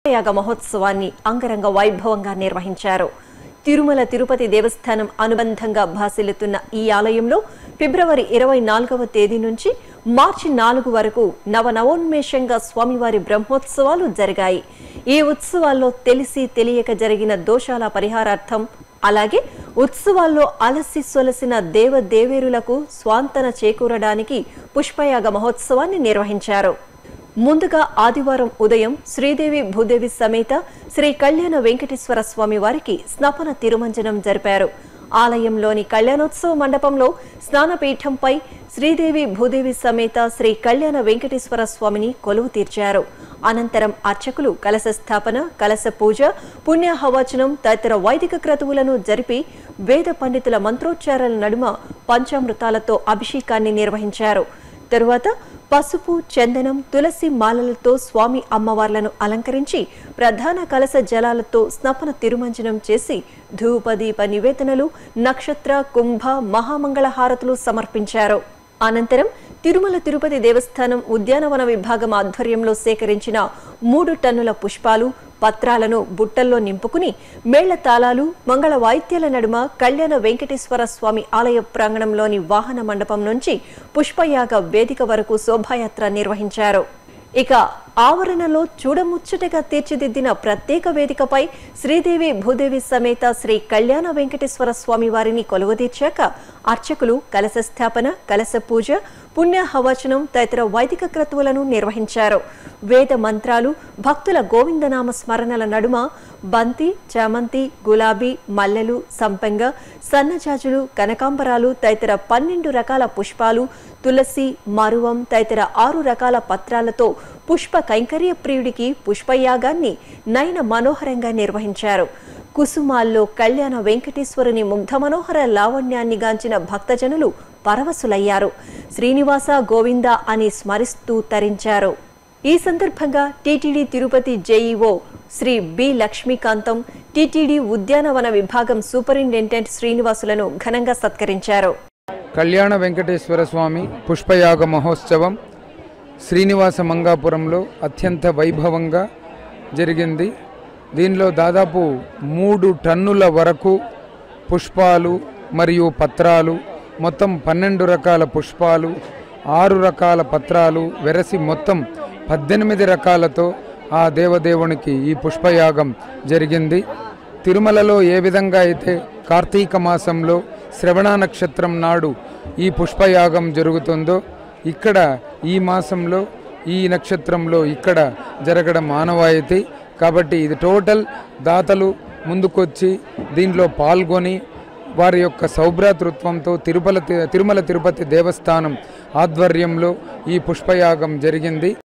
యాగ మహోత్సవాన్ని అంగరంగ వైభవంగా నిర్వహించారు తిరుమల తిరుపతి దేవస్థానం అనుబంధంగా భాసిల్లుతున్న ఈ ఆలయంలో ఫిబ్రవరి ఇరవై నాలుగవ తేదీ నుంచి మార్చి నాలుగు వరకు నవనవోన్మేషంగా స్వామివారి బ్రహ్మోత్సవాలు జరిగాయి ఈ ఉత్సవాల్లో తెలిసి తెలియక జరిగిన దోషాల పరిహారార్థం అలాగే ఉత్సవాల్లో అలసి సొలసిన దేవదేవేరులకు స్వాంతన చేకూరడానికి పుష్పయాగ మహోత్సవాన్ని నిర్వహించారు ముందుగా ఆదివారం ఉదయం శ్రీదేవి భూదేవి సమేత శ్రీ కళ్యాణ వెంకటేశ్వర స్వామి వారికి స్నపన తిరుమంజనం జరిపారు ఆలయంలోని కళ్యాణోత్సవ మండపంలో స్నానపీఠంపై శ్రీదేవి భూదేవి సమేత శ్రీ కళ్యాణ వెంకటేశ్వర స్వామిని కొలువు తీర్చారు అనంతరం అర్చకులు కలశ స్థాపన కలశ పూజ పుణ్యాహవచనం తదితర వైదిక క్రతువులను జరిపి వేద పండితుల మంత్రోచ్చారాల నడుమ పంచామృతాలతో అభిషేకాన్ని నిర్వహించారు తరువాత పసుపు చందనం తులసి మాలలతో స్వామి అమ్మవార్లను అలంకరించి ప్రధాన కలశ జలాలతో స్నపన తిరుమంజనం చేసి ధూపదీప నివేదనలు నక్షత్ర కుంభ మహామంగళ హారతులు సమర్పించారు అనంతరం తిరుమల తిరుపతి దేవస్థానం ఉద్యానవన విభాగం ఆధ్వర్యంలో సేకరించిన మూడు టన్నుల పుష్పాలు పత్రాలను బుట్టల్లో నింపుకుని మేళ్ల తాళాలు మంగళ వాయిద్యాల నడుమ కళ్యాణ వెంకటేశ్వర స్వామి ఆలయ ప్రాంగణంలోని వాహన మండపం నుంచి పుష్పయాగ వేదిక వరకు శోభాయాత్ర నిర్వహించారు ఇక ఆవరణలో చూడముచ్చటగా తీర్చిదిద్దిన ప్రత్యేక వేదికపై శ్రీదేవి భూదేవి సమేత శ్రీ కళ్యాణ వెంకటేశ్వర స్వామి వారిని కొలువదీర్చాక అర్చకులు కలశ స్థాపన కలశ పూజ పుణ్యహవచనం తదితర వైదిక క్రతువులను నిర్వహించారు వేద మంత్రాలు భక్తుల గోవిందనామ స్మరణల నడుమ బంతి చామంతి గులాబీ మల్లెలు సంపెంగ సన్నజాజులు కనకాంబరాలు తదితర పన్నెండు రకాల పుష్పాలు తులసి మరువం తదితర ఆరు రకాల పత్రాలతో పుష్ప కైంకర్య ప్రియుడికి పుష్పయాగాన్ని నయన మనోహరంగా నిర్వహించారు కుసుమాల్లో కళ్యాణ వెంకటేశ్వరుని ముగ్ధ మనోహర లావణ్యాన్ని గాంచిన భక్తజనులు పరవశులయ్యారు శ్రీనివాస గోవింద అని స్మరిస్తూ తరించారు ఈ సందర్భంగా TTD Tirupati JEO Shri B Lakshmikantham TTD ఉద్యానవన విభాగం సూపరింటెండెంట్ శ్రీనివాసులను ఘనంగా సత్కరించారు కళ్యాణ వెంకటేశ్వర స్వామి పుష్పయాగ మహోత్సవం శ్రీనివాస మంగాపురంలో అత్యంత వైభవంగా జరిగింది దీనిలో దాదాపు మూడు టన్నుల వరకు పుష్పాలు మరియు పత్రాలు మొత్తం పన్నెండు రకాల పుష్పాలు ఆరు రకాల పత్రాలు వెరసి మొత్తం పద్దెనిమిది రకాలతో ఆ దేవదేవునికి ఈ పుష్పయాగం జరిగింది తిరుమలలో ఏ విధంగా అయితే కార్తీక మాసంలో శ్రవణ నక్షత్రం నాడు ఈ పుష్పయాగం జరుగుతుందో ఇక్కడ ఈ మాసంలో ఈ నక్షత్రంలో ఇక్కడ జరగడం ఆనవాయితీ కాబట్టి ఇది టోటల్ దాతలు ముందుకొచ్చి దీనిలో పాల్గొని వారి యొక్క సౌభ్రాతృత్వంతో తిరుపల తిరుమల తిరుపతి దేవస్థానం ఆధ్వర్యంలో ఈ పుష్పయాగం జరిగింది